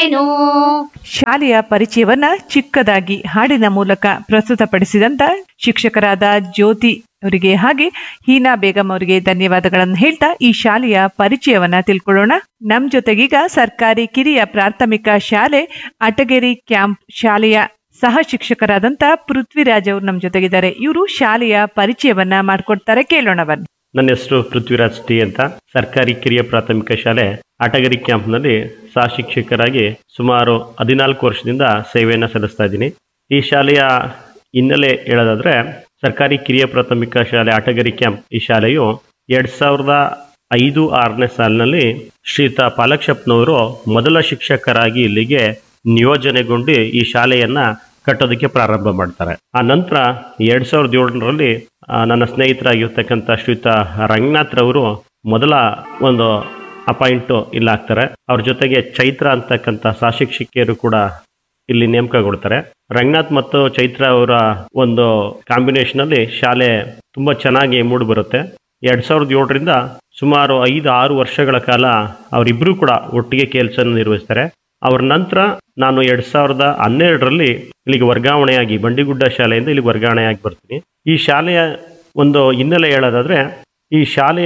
ಮಾಡುವೆನು ಶಾಲೆಯ ಪರಿಚಯವನ್ನ ಚಿಕ್ಕದಾಗಿ ಹಾಡಿನ ಮೂಲಕ ಪ್ರಸ್ತುತಪಡಿಸಿದಂತ ಶಿಕ್ಷಕರಾದ ಜ್ಯೋತಿ ಅವರಿಗೆ ಹಾಗೆ ಹೀನಾ ಬೇಗಂ ಅವರಿಗೆ ಧನ್ಯವಾದಗಳನ್ನು ಹೇಳ್ತಾ ಈ ಶಾಲೆಯ ಪರಿಚಯವನ್ನ ತಿಳ್ಕೊಳ್ಳೋಣ ನಮ್ ಜೊತೆಗೀಗ ಸರ್ಕಾರಿ ಕಿರಿಯ ಪ್ರಾಥಮಿಕ ಶಾಲೆ ಅಟಗೇರಿ ಕ್ಯಾಂಪ್ ಶಾಲೆಯ ಸಹ ಶಿಕ್ಷಕರಾದಂತ ಪೃಥ್ವಿರಾಜ್ ಅವರು ನಮ್ ಜೊತೆಗಿದ್ದಾರೆ ಇವರು ಶಾಲೆಯ ಪರಿಚಯವನ್ನ ಮಾಡ್ಕೊಡ್ತಾರೆ ಕೇಳೋಣ ಬನ್ನಿ ನನ್ನ ಹೆಸರು ಪೃಥ್ವಿರಾಜ್ ಟಿ ಅಂತ ಸರ್ಕಾರಿ ಕಿರಿಯ ಪ್ರಾಥಮಿಕ ಶಾಲೆ ಆಟಗರಿ ಕ್ಯಾಂಪ್ನಲ್ಲಿ ಸಹ ಶಿಕ್ಷಕರಾಗಿ ಸುಮಾರು ಹದಿನಾಲ್ಕು ವರ್ಷದಿಂದ ಸೇವೆಯನ್ನು ಸಲ್ಲಿಸ್ತಾ ಇದ್ದೀನಿ ಈ ಶಾಲೆಯ ಹಿನ್ನೆಲೆ ಹೇಳೋದಾದ್ರೆ ಸರ್ಕಾರಿ ಕಿರಿಯ ಪ್ರಾಥಮಿಕ ಶಾಲೆ ಆಟಗರಿ ಕ್ಯಾಂಪ್ ಈ ಶಾಲೆಯು ಎರಡ್ ಸಾವಿರದ ಐದು ಆರನೇ ಸಾಲಿನಲ್ಲಿ ಶ್ರೀಯುತ ಪಾಲಕ್ಷಪ್ಪನವರು ಮೊದಲ ಶಿಕ್ಷಕರಾಗಿ ಇಲ್ಲಿಗೆ ನಿಯೋಜನೆಗೊಂಡು ಈ ಶಾಲೆಯನ್ನ ಕಟ್ಟೋದಕ್ಕೆ ಪ್ರಾರಂಭ ಮಾಡ್ತಾರೆ ಆ ನಂತರ ಎರಡ್ ಸಾವಿರದ ಏಳರಲ್ಲಿ ನನ್ನ ಸ್ನೇಹಿತರಾಗಿರ್ತಕ್ಕಂಥ ಶ್ರೀಯುತ ರಂಗನಾಥ್ ರವರು ಮೊದಲ ಒಂದು ಅಪಾಯಿಂಟ್ ಇಲ್ಲಿ ಆಗ್ತಾರೆ ಅವ್ರ ಜೊತೆಗೆ ಚೈತ್ರ ಅಂತಕ್ಕಂಥ ಸಹಶಿಕ್ಷಕಿಯರು ಕೂಡ ಇಲ್ಲಿ ನೇಮಕಗೊಳ್ತಾರೆ ರಂಗನಾಥ್ ಮತ್ತು ಚೈತ್ರ ಅವರ ಒಂದು ಕಾಂಬಿನೇಷನ್ ಅಲ್ಲಿ ಶಾಲೆ ತುಂಬಾ ಚೆನ್ನಾಗಿ ಮೂಡಿ ಬರುತ್ತೆ ಎರಡ್ ಸಾವಿರದ ಏಳರಿಂದ ಸುಮಾರು ಐದು ಆರು ವರ್ಷಗಳ ಕಾಲ ಅವರಿಬ್ಬರು ಕೂಡ ಒಟ್ಟಿಗೆ ಕೆಲಸ ನಿರ್ವಹಿಸ್ತಾರೆ ಅವರ ನಂತರ ನಾನು ಎರಡ್ ಸಾವಿರದ ಹನ್ನೆರಡರಲ್ಲಿ ಇಲ್ಲಿಗೆ ವರ್ಗಾವಣೆಯಾಗಿ ಬಂಡಿಗುಡ್ಡ ಶಾಲೆಯಿಂದ ಇಲ್ಲಿಗೆ ವರ್ಗಾವಣೆಯಾಗಿ ಬರ್ತೀನಿ ಈ ಶಾಲೆಯ ಒಂದು ಹಿನ್ನೆಲೆ ಹೇಳೋದಾದ್ರೆ ಈ ಶಾಲೆ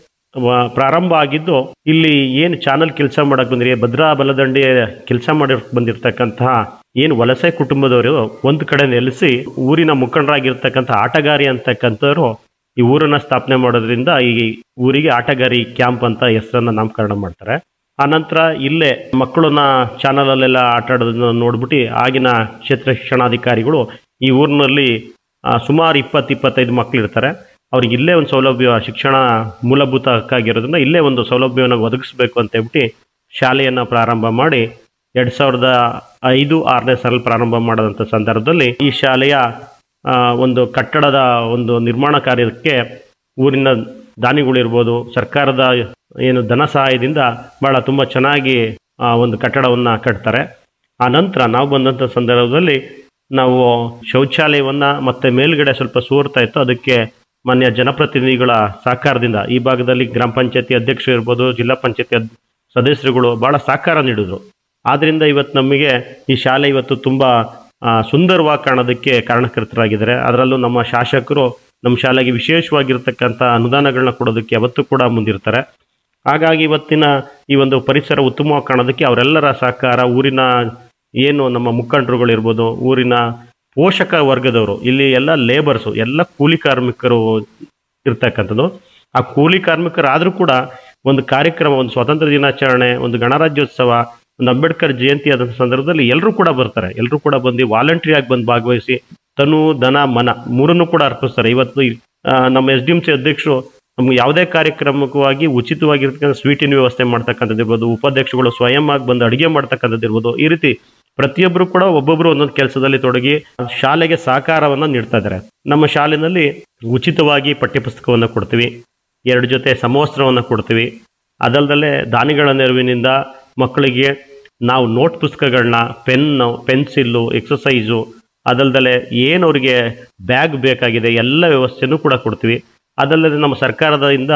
ವ- ಪ್ರಾರಂಭ ಆಗಿದ್ದು ಇಲ್ಲಿ ಏನು ಚಾನಲ್ ಕೆಲಸ ಮಾಡಕ್ ಬಂದ್ರಿ ಭದ್ರಾ ಬಲದಂಡಿ ಕೆಲಸ ಮಾಡಿ ಬಂದಿರತಕ್ಕಂತಹ ಏನು ವಲಸೆ ಕುಟುಂಬದವರು ಒಂದು ಕಡೆ ನೆಲೆಸಿ ಊರಿನ ಮುಖಂಡರಾಗಿರ್ತಕ್ಕಂಥ ಆಟಗಾರಿ ಅಂತಕ್ಕಂಥವ್ರು ಈ ಊರನ್ನ ಸ್ಥಾಪನೆ ಮಾಡೋದ್ರಿಂದ ಈ ಊರಿಗೆ ಆಟಗಾರಿ ಕ್ಯಾಂಪ್ ಅಂತ ಹೆಸರನ್ನ ನಾಮಕರಣ ಮಾಡ್ತಾರೆ ಆನಂತರ ಇಲ್ಲೇ ಮಕ್ಕಳನ್ನ ಚಾನಲ್ ಅಲ್ಲೆಲ್ಲ ಆಟ ಆಡೋದನ್ನ ನೋಡ್ಬಿಟ್ಟು ಆಗಿನ ಕ್ಷೇತ್ರ ಶಿಕ್ಷಣಾಧಿಕಾರಿಗಳು ಈ ಊರಿನಲ್ಲಿ ಆ, ಸುಮಾರು ಇಪ್ಪತ್ತು ಇಪ್ಪತ್ತೈದು ಮಕ್ಕಳು ಇರ್ತಾರೆ ಅವ್ರಿಗೆ ಇಲ್ಲೇ ಒಂದು ಸೌಲಭ್ಯ ಶಿಕ್ಷಣ ಮೂಲಭೂತ ಹಕ್ಕಾಗಿರೋದ್ರಿಂದ ಇಲ್ಲೇ ಒಂದು ಸೌಲಭ್ಯವನ್ನು ಒದಗಿಸ್ಬೇಕು ಅಂತ ಹೇಳ್ಬಿಟ್ಟು ಶಾಲೆಯನ್ನು ಪ್ರಾರಂಭ ಮಾಡಿ ಎರಡ್ ಸಾವಿರದ ಐದು ಆರನೇ ಸಾಲ ಪ್ರಾರಂಭ ಮಾಡೋದಂಥ ಸಂದರ್ಭದಲ್ಲಿ ಈ ಶಾಲೆಯ ಆ, ಒಂದು ಕಟ್ಟಡದ ಒಂದು ನಿರ್ಮಾಣ ಕಾರ್ಯಕ್ಕೆ ಊರಿನ ದಾನಿಗಳಿರ್ಬೋದು ಸರ್ಕಾರದ ಏನು ಧನ ಸಹಾಯದಿಂದ ಬಹಳ ತುಂಬ ಚೆನ್ನಾಗಿ ಆ ಒಂದು ಕಟ್ಟಡವನ್ನು ಕಟ್ತಾರೆ ಆ ನಂತರ ನಾವು ಬಂದಂಥ ಸಂದರ್ಭದಲ್ಲಿ ನಾವು ಶೌಚಾಲಯವನ್ನ ಮತ್ತೆ ಮೇಲ್ಗಡೆ ಸ್ವಲ್ಪ ಸೋರ್ತಾ ಇತ್ತು ಅದಕ್ಕೆ ಮಾನ್ಯ ಜನಪ್ರತಿನಿಧಿಗಳ ಸಹಕಾರದಿಂದ ಈ ಭಾಗದಲ್ಲಿ ಗ್ರಾಮ ಪಂಚಾಯತಿ ಅಧ್ಯಕ್ಷರು ಇರ್ಬೋದು ಜಿಲ್ಲಾ ಪಂಚಾಯತಿ ಅದ್- ಸದಸ್ಯರುಗಳು ಬಹಳ ಸಹಕಾರ ನೀಡಿದ್ರು ಆದ್ರಿಂದ ಇವತ್ತು ನಮಗೆ ಈ ಶಾಲೆ ಇವತ್ತು ತುಂಬಾ ಆ, ಸುಂದರವಾಗಿ ಕಾಣೋದಕ್ಕೆ ಕಾರಣಕರ್ತರಾಗಿದ್ದಾರೆ ಅದರಲ್ಲೂ ನಮ್ಮ ಶಾಸಕರು ನಮ್ಮ ಶಾಲೆಗೆ ವಿಶೇಷವಾಗಿರ್ತಕ್ಕಂಥ ಅನುದಾನಗಳನ್ನ ಕೊಡೋದಕ್ಕೆ ಯಾವತ್ತೂ ಕೂಡ ಮುಂದಿರ್ತಾರೆ ಹಾಗಾಗಿ ಇವತ್ತಿನ ಈ ಒಂದು ಪರಿಸರ ಉತ್ತಮವಾಗಿ ಕಾಣೋದಕ್ಕೆ ಅವರೆಲ್ಲರ ಸಹಕಾರ ಊರಿನ ಏನು ನಮ್ಮ ಮುಖಂಡರುಗಳಿರ್ಬೋದು ಊರಿನ ಪೋಷಕ ವರ್ಗದವರು ಇಲ್ಲಿ ಎಲ್ಲ ಲೇಬರ್ಸು ಎಲ್ಲ ಕೂಲಿ ಕಾರ್ಮಿಕರು ಇರ್ತಕ್ಕಂಥದ್ದು ಆ ಕೂಲಿ ಕಾರ್ಮಿಕರಾದರೂ ಕೂಡ ಒಂದು ಕಾರ್ಯಕ್ರಮ ಒಂದು ಸ್ವಾತಂತ್ರ್ಯ ದಿನಾಚರಣೆ ಒಂದು ಗಣರಾಜ್ಯೋತ್ಸವ ಒಂದು ಅಂಬೇಡ್ಕರ್ ಜಯಂತಿ ಆದಂಥ ಸಂದರ್ಭದಲ್ಲಿ ಎಲ್ಲರೂ ಕೂಡ ಬರ್ತಾರೆ ಎಲ್ಲರೂ ಕೂಡ ಬಂದು ವಾಲಂಟ್ರಿ ಆಗಿ ಬಂದು ಭಾಗವಹಿಸಿ ತನು ದನ ಮನ ಮೂರನ್ನು ಕೂಡ ಅರ್ಪಿಸ್ತಾರೆ ಇವತ್ತು ಈ, ಆ, ನಮ್ಮ ಎಸ್ ಡಿ ಎಂ ಸಿ ಅಧ್ಯಕ್ಷರು ನಮ್ಗೆ ಯಾವುದೇ ಕಾರ್ಯಕ್ರಮಕ್ಕವಾಗಿ ಉಚಿತವಾಗಿರ್ತಕ್ಕಂಥ ಸ್ವೀಟಿನ ವ್ಯವಸ್ಥೆ ಮಾಡ್ತಕ್ಕಂಥದ್ದು ಇರ್ಬೋದು ಉಪಾಧ್ಯಕ್ಷಗಳು ಸ್ವಯಂ ಆಗಿ ಬಂದು ಅಡಿಗೆ ಮಾಡ್ತಕ್ಕಂಥದ್ದು ಇರ್ಬೋದು ಈ ರೀತಿ ಪ್ರತಿಯೊಬ್ಬರು ಕೂಡ ಒಬ್ಬೊಬ್ರು ಒಂದೊಂದು ಕೆಲಸದಲ್ಲಿ ತೊಡಗಿ ಶಾಲೆಗೆ ಸಹಕಾರವನ್ನ ನೀಡ್ತಾ ಇದ್ದಾರೆ ನಮ್ಮ ಶಾಲೆಯಲ್ಲಿ ಉಚಿತವಾಗಿ ಪಠ್ಯಪುಸ್ತಕವನ್ನ ಕೊಡ್ತೀವಿ ಎರಡು ಜೊತೆ ಸಮವಸ್ತ್ರವನ್ನ ಕೊಡ್ತೀವಿ ಅದಲ್ದಲ್ಲೇ ದಾನಿಗಳ ನೆರವಿನಿಂದ ಮಕ್ಕಳಿಗೆ ನಾವು ನೋಟ್ ಪುಸ್ತಕಗಳನ್ನ ಪೆನ್ನು ಪೆನ್ಸಿಲ್ಲು ಎಕ್ಸಸೈಸು ಅದಲ್ದಲೆ ಏನು ಅವರಿಗೆ ಬ್ಯಾಗ್ ಬೇಕಾಗಿದೆ ಎಲ್ಲ ವ್ಯವಸ್ಥೆನೂ ಕೂಡ ಕೊಡ್ತೀವಿ ಅದಲ್ಲದೆ ನಮ್ಮ ಸರ್ಕಾರದಿಂದ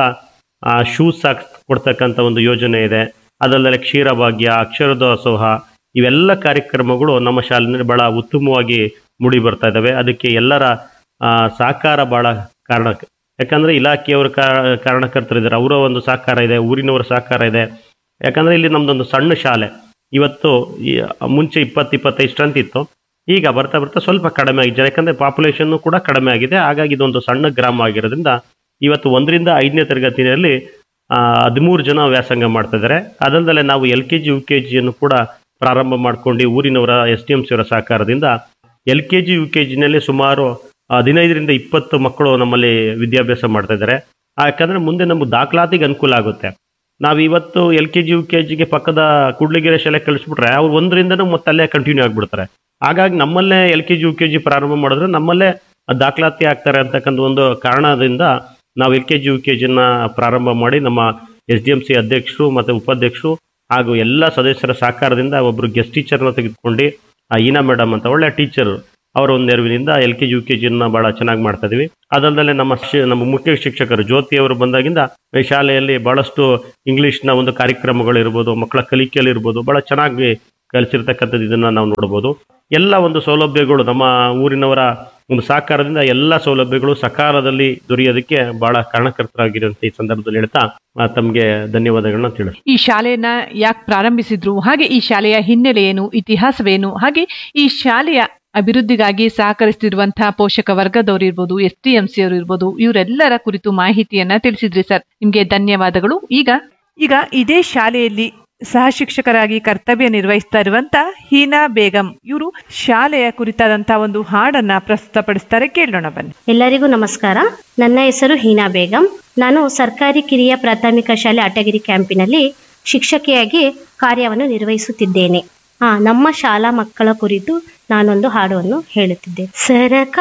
ಶೂಸ್ ಸಾಕ್ಸ್ ಕೊಡ್ತಕ್ಕಂಥ ಒಂದು ಯೋಜನೆ ಇದೆ ಅದಲ್ಲದೆ ಕ್ಷೀರಭಾಗ್ಯ ಅಕ್ಷರದಾಸೋಹ ಇವೆಲ್ಲ ಕಾರ್ಯಕ್ರಮಗಳು ನಮ್ಮ ಶಾಲೆಯಲ್ಲಿ ಬಹಳ ಉತ್ತಮವಾಗಿ ಮೂಡಿ ಬರ್ತಾ ಇದ್ದಾವೆ ಅದಕ್ಕೆ ಎಲ್ಲರ ಆ, ಸಹಕಾರ ಬಹಳ ಕಾರಣ ಯಾಕಂದ್ರೆ ಇಲಾಖೆಯವರ ಕಾ- ಕಾರಣಕರ್ತರಿದ್ದಾರೆ ಅವರ ಒಂದು ಸಹಕಾರ ಇದೆ ಊರಿನವರ ಸಹಕಾರ ಇದೆ ಯಾಕಂದ್ರೆ ಇಲ್ಲಿ ನಮ್ದೊಂದು ಸಣ್ಣ ಶಾಲೆ ಇವತ್ತು ಈ ಮುಂಚೆ ಇಪ್ಪತ್ತು ಇಪ್ಪತ್ತೈದು ಸ್ಟ್ರೆಂತ್ ಇತ್ತು ಈಗ ಬರ್ತಾ ಬರ್ತಾ ಸ್ವಲ್ಪ ಕಡಿಮೆ ಆಗಿದೆ ಯಾಕಂದ್ರೆ ಪಾಪ್ಯುಲೇಷನ್ ಕೂಡ ಕಡಿಮೆ ಆಗಿದೆ ಹಾಗಾಗಿ ಇದೊಂದು ಸಣ್ಣ ಗ್ರಾಮ ಆಗಿರೋದ್ರಿಂದ ಇವತ್ತು ಒಂದರಿಂದ ಐದನೇ ತರಗತಿಯಲ್ಲಿ ಹದಿಮೂರು ಜನ ವ್ಯಾಸಂಗ ಮಾಡ್ತಾ ಇದ್ದಾರೆ ಅದಲ್ಲದೆ ನಾವು L K G U K ಜಿಯನ್ನು ಕೂಡ ಪ್ರಾರಂಭ ಮಾಡ್ಕೊಂಡು ಊರಿನವರ ಎಸ್ ಟಿ ಎಂ ಸಿಯವರ ಸಹಕಾರದಿಂದ L K G U K ಜಿನಲ್ಲಿ ಸುಮಾರು ಹದಿನೈದರಿಂದ ಇಪ್ಪತ್ತು ಮಕ್ಕಳು ನಮ್ಮಲ್ಲಿ ವಿದ್ಯಾಭ್ಯಾಸ ಮಾಡ್ತಾ ಇದ್ದಾರೆ ಆ, ಯಾಕಂದ್ರೆ ಮುಂದೆ ನಮ್ಗೆ ದಾಖಲಾತಿಗೆ ಅನುಕೂಲ ಆಗುತ್ತೆ ನಾವು ಇವತ್ತು L K G U K ಜಿಗೆ ಪಕ್ಕದ ಕೂಡ್ಲಿಗೆರೆ ಶಾಲೆ ಕಳಿಸ್ಬಿಟ್ರೆ ಅವ್ರು ಒಂದರಿಂದನೂ ಮತ್ತೆ ಅಲ್ಲೇ ಕಂಟಿನ್ಯೂ ಆಗ್ಬಿಡ್ತಾರೆ ಹಾಗಾಗಿ ನಮ್ಮಲ್ಲೇ L K G U K G ಪ್ರಾರಂಭ ಮಾಡಿದ್ರೆ ನಮ್ಮಲ್ಲೇ ದಾಖಲಾತಿ ಆಗ್ತಾರೆ ಅಂತಕ್ಕಂಥ ಒಂದು ಕಾರಣದಿಂದ ನಾವು L K G U K ಜಿನ ಪ್ರಾರಂಭ ಮಾಡಿ ನಮ್ಮ ಎಸ್ ಡಿ ಎಂ ಸಿ ಅಧ್ಯಕ್ಷರು ಮತ್ತು ಉಪಾಧ್ಯಕ್ಷರು ಹಾಗೂ ಎಲ್ಲ ಸದಸ್ಯರ ಸಹಕಾರದಿಂದ ಒಬ್ಬರು ಗೆಸ್ಟ್ ಟೀಚರ್ನ ತೆಗೆದುಕೊಂಡು ಆ ಈನಾ ಮೇಡಮ್ ಅಂತ ಒಳ್ಳೆ ಟೀಚರ್ ಅವರ ಒಂದು ನೆರವಿನಿಂದ L K G U K ಜಿನ ಬಹಳ ಚೆನ್ನಾಗಿ ಮಾಡ್ತಾ ಇದೀವಿ ಅದಲ್ಲದೆ ನಮ್ಮ ಶಿ- ನಮ್ಮ ಮುಖ್ಯ ಶಿಕ್ಷಕರು ಜ್ಯೋತಿ ಅವರು ಬಂದಾಗಿಂದ ಈ ಶಾಲೆಯಲ್ಲಿ ಬಹಳಷ್ಟು ಇಂಗ್ಲಿಷ್ನ ಒಂದು ಕಾರ್ಯಕ್ರಮಗಳಿರ್ಬೋದು ಮಕ್ಕಳ ಕಲಿಕೆಯಲ್ಲಿ ಇರ್ಬೋದು ಬಹಳ ಚೆನ್ನಾಗಿ ಕಲಿಸಿರ್ತಕ್ಕಂಥದ್ದು ಇದನ್ನ ನಾವು ನೋಡಬಹುದು ಎಲ್ಲ ಒಂದು ಸೌಲಭ್ಯಗಳು ನಮ್ಮ ಊರಿನವರ ಒಂದು ಸಹಕಾರದಿಂದ ಎಲ್ಲ ಸೌಲಭ್ಯಗಳು ಸಕಾಲದಲ್ಲಿ ದೊರೆಯೋದಕ್ಕೆ ಬಹಳ ಕಾರಣಕರ್ತರಾಗಿರುವಂತ ಈ ಸಂದರ್ಭದಲ್ಲಿ ಹೇಳ್ತಾ ಆ, ತಮ್ಗೆ ಧನ್ಯವಾದಗಳನ್ನ ತಿಳಿಸ್ ಈ ಶಾಲೆಯನ್ನ ಯಾಕೆ ಪ್ರಾರಂಭಿಸಿದ್ರು ಹಾಗೆ ಈ ಶಾಲೆಯ ಹಿನ್ನೆಲೆ ಏನು ಇತಿಹಾಸವೇನು ಹಾಗೆ ಈ ಶಾಲೆಯ ಅಭಿವೃದ್ಧಿಗಾಗಿ ಸಹಕರಿಸುತ್ತಿರುವಂತಹ ಪೋಷಕ ವರ್ಗದವರು ಇರ್ಬೋದು ಎಸ್ ಟಿ ಎಂ ಸಿ ಅವರು ಇರ್ಬೋದು ಇವರೆಲ್ಲರ ಕುರಿತು ಮಾಹಿತಿಯನ್ನ ತಿಳಿಸಿದ್ರಿ ಸರ್ ನಿಮ್ಗೆ ಧನ್ಯವಾದಗಳು ಈಗ ಈಗ ಇದೇ ಶಾಲೆಯಲ್ಲಿ ಸಹ ಶಿಕ್ಷಕರಾಗಿ ಕರ್ತವ್ಯ ನಿರ್ವಹಿಸ್ತಾ ಇರುವಂತ ಹೀನಾ ಬೇಗಂ ಇವರು ಶಾಲೆಯ ಕುರಿತಾದಂತಹ ಒಂದು ಹಾಡನ್ನ ಪ್ರಸ್ತುತಪಡಿಸ್ತಾರೆ ಕೇಳೋಣ ಬನ್ನಿ ಎಲ್ಲರಿಗೂ ನಮಸ್ಕಾರ ನನ್ನ ಹೆಸರು ಹೀನಾ ಬೇಗಂ ನಾನು ಸರ್ಕಾರಿ ಕಿರಿಯ ಪ್ರಾಥಮಿಕ ಶಾಲೆ ಅಟಗಿರಿ ಕ್ಯಾಂಪಿನಲ್ಲಿ ಶಿಕ್ಷಕಿಯಾಗಿ ಕಾರ್ಯವನ್ನು ನಿರ್ವಹಿಸುತ್ತಿದ್ದೇನೆ ಹಾ ನಮ್ಮ ಶಾಲಾ ಮಕ್ಕಳ ಕುರಿತು ನಾನೊಂದು ಹಾಡನ್ನು ಹೇಳುತ್ತಿದ್ದೆ ಸರಕಾರ